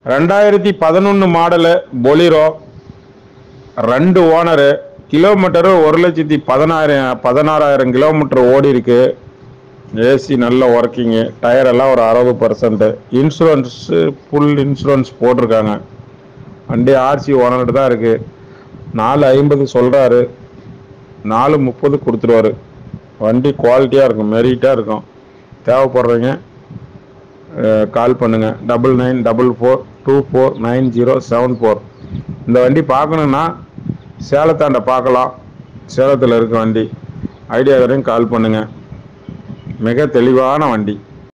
ரெண்டாயிரத்தி பதினொன்று மாடலு பொலிரோ ரெண்டு ஓனரு கிலோமீட்டரு ஒரு லட்சத்தி பதினாயிரம் பதினாறாயிரம் கிலோமீட்டர் ஓடி இருக்கு ஏசி நல்ல ஒர்க்கிங்கு டயர் எல்லாம் ஒரு அறுபது பர்சன்ட் இன்சூரன்ஸு ஃபுல் இன்சூரன்ஸ் போட்டிருக்காங்க வண்டி ஆர்சி ஓனர்கிட்ட தான் இருக்கு நாலு ஐம்பது சொல்றாரு நாலு முப்பது கொடுத்துருவாரு வண்டி குவாலிட்டியாக இருக்கும் மெரிட்டாக இருக்கும் தேவைப்படுறவங்க கால் பண்ணுங்க double nine double four two four nine zero seven four இந்த வண்டி பார்க்கணுன்னா சேலத்தாண்ட பார்க்கலாம் சேலத்தில் இருக்க வண்டி ஐடியா வரையும் கால் பண்ணுங்க மிக தெளிவான வண்டி